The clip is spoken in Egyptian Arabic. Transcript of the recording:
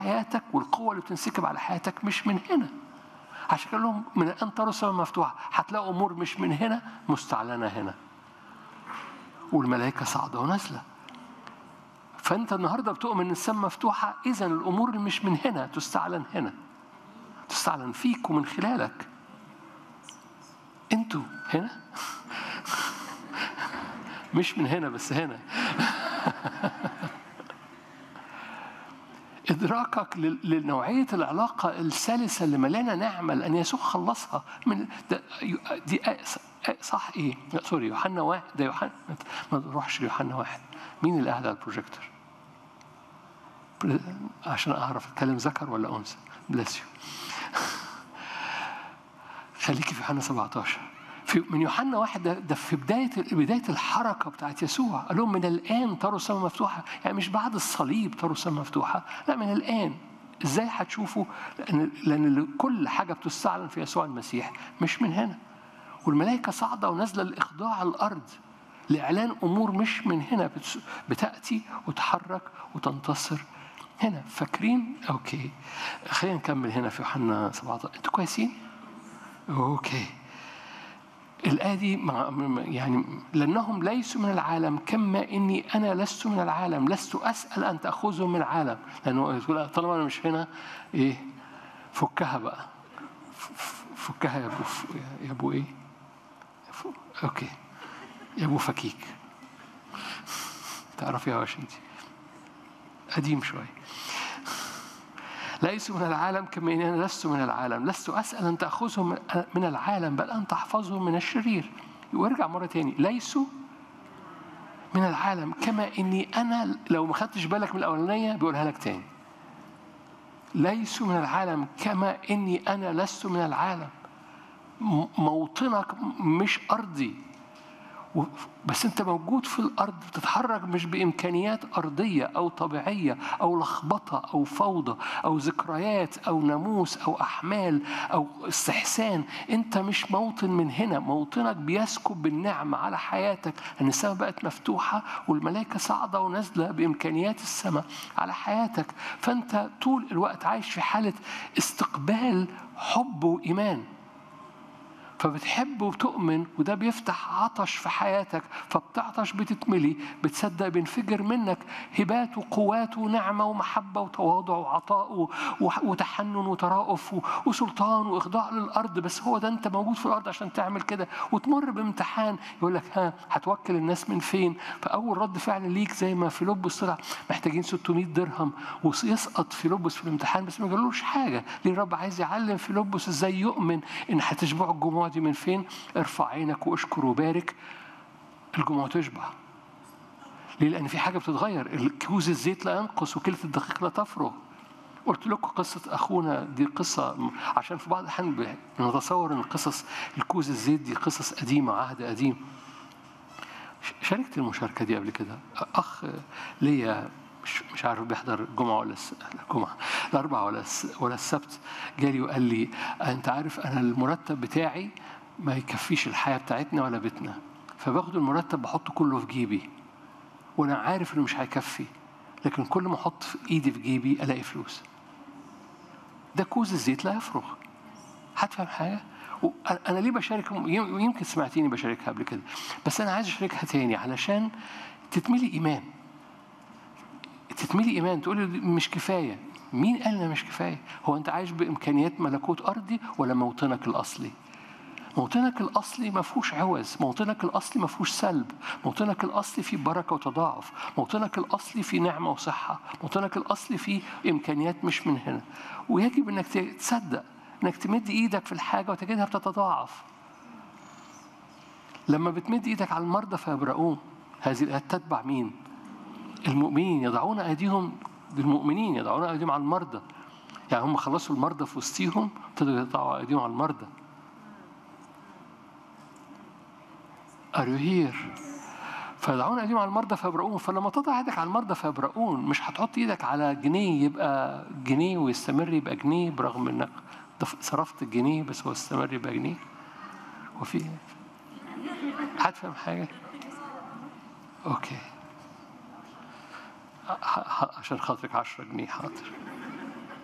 حياتك والقوة اللي بتنسكب على حياتك مش من هنا عشان كده لهم من الآن ترى السماء مفتوحة هتلاقوا أمور مش من هنا مستعلنة هنا والملائكة صاعدة ونازلة فأنت النهاردة بتؤمن إن السماء مفتوحة إذا الأمور اللي مش من هنا تستعلن هنا تستعلن فيك ومن خلالك انتوا هنا مش من هنا بس هنا إدراكك لنوعية العلاقة السلسة اللي مليانة نعمة لأن يسوع خلصها من دي صح إيه؟ سوري يوحنا واحد ده يوحنا ما تروحش ليوحنا واحد مين اللي قاعد على البروجيكتور؟ عشان أعرف أتكلم ذكر ولا أنثى بلس يو خليكي في يوحنا 17 في من يوحنا واحد ده, ده في بداية بداية الحركة بتاعت يسوع قال لهم من الآن تروا السماء مفتوحة يعني مش بعد الصليب تروا السماء مفتوحة لا من الآن ازاي هتشوفوا لأن لأن كل حاجة بتستعلن في يسوع المسيح مش من هنا والملائكة صاعدة ونازلة لإخضاع الأرض لإعلان أمور مش من هنا بتأتي وتحرك وتنتصر هنا فاكرين أوكي خلينا نكمل هنا في يوحنا 17 أنتوا كويسين؟ أوكي الآية دي يعني لأنهم ليسوا من العالم كما إني أنا لست من العالم لست أسأل أن تأخذهم من العالم لأنه طالما أنا مش هنا إيه فكها بقى فكها يا أبو يا أبو إيه أوكي يا أبو فكيك تعرفي يا واشنطن قديم شوي ليسوا من العالم كما إني أنا لست من العالم لست أسأل أن تأخذهم من العالم بل أن تحفظهم من الشرير وارجع مرة تاني ليسوا من العالم كما إني أنا لو ما خدتش بالك من الأولانية بيقولها لك تاني ليسوا من العالم كما إني أنا لست من العالم موطنك مش أرضي بس انت موجود في الارض بتتحرك مش بامكانيات ارضيه او طبيعيه او لخبطه او فوضى او ذكريات او ناموس او احمال او استحسان انت مش موطن من هنا موطنك بيسكب بالنعمه على حياتك لان السماء بقت مفتوحه والملائكه صاعده ونازله بامكانيات السماء على حياتك فانت طول الوقت عايش في حاله استقبال حب وايمان فبتحب وبتؤمن وده بيفتح عطش في حياتك فبتعطش بتتملي بتصدق بينفجر منك هبات وقوات ونعمة ومحبة وتواضع وعطاء وتحنن وترأف وسلطان وإخضاع للأرض بس هو ده أنت موجود في الأرض عشان تعمل كده وتمر بامتحان يقول لك ها هتوكل الناس من فين فأول رد فعل ليك زي ما في لبس طلع محتاجين 600 درهم ويسقط في لبس في الامتحان بس ما قالوش حاجة ليه الرب عايز يعلم في لبس ازاي يؤمن ان هتشبعوا الجموع دي من فين؟ ارفع عينك واشكر وبارك الجموع تشبع. ليه؟ لأن في حاجة بتتغير، كوز الزيت لا ينقص وكلة الدقيق لا تفرغ. قلت لكم قصة أخونا دي قصة عشان في بعض الأحيان بنتصور إن قصص الكوز الزيت دي قصص قديمة عهد قديم. شاركت المشاركة دي قبل كده، أخ ليا مش مش عارف بيحضر الجمعة ولا الجمعة الأربعة ولا ولا السبت جالي وقال لي أنت عارف أنا المرتب بتاعي ما يكفيش الحياة بتاعتنا ولا بيتنا فباخد المرتب بحطه كله في جيبي وأنا عارف إنه مش هيكفي لكن كل ما أحط في إيدي في جيبي ألاقي فلوس ده كوز الزيت لا يفرغ هتفهم حاجة؟ أنا ليه بشارك يمكن سمعتيني بشاركها قبل كده بس أنا عايز أشاركها تاني علشان تتملي إيمان تتملي ايمان تقول مش كفايه مين قال مش كفايه هو انت عايش بامكانيات ملكوت ارضي ولا موطنك الاصلي موطنك الاصلي ما فيهوش عوز موطنك الاصلي ما فيهوش سلب موطنك الاصلي فيه بركه وتضاعف موطنك الاصلي فيه نعمه وصحه موطنك الاصلي فيه امكانيات مش من هنا ويجب انك تصدق انك تمد ايدك في الحاجه وتجدها بتتضاعف لما بتمد ايدك على المرضى فيبرؤون هذه الايات تتبع مين المؤمنين يضعون ايديهم للمؤمنين يضعون ايديهم على المرضى يعني هم خلصوا المرضى في وسطيهم ابتدوا يضعوا ايديهم على المرضى Are you here؟ فيضعون ايديهم على المرضى فيبرؤون فلما تضع ايدك على المرضى فيبرؤون مش هتحط ايدك على جنيه يبقى جنيه ويستمر يبقى جنيه برغم انك صرفت الجنيه بس هو استمر يبقى جنيه وفي هتفهم حاجه؟ اوكي عشان خاطرك 10 جنيه حاضر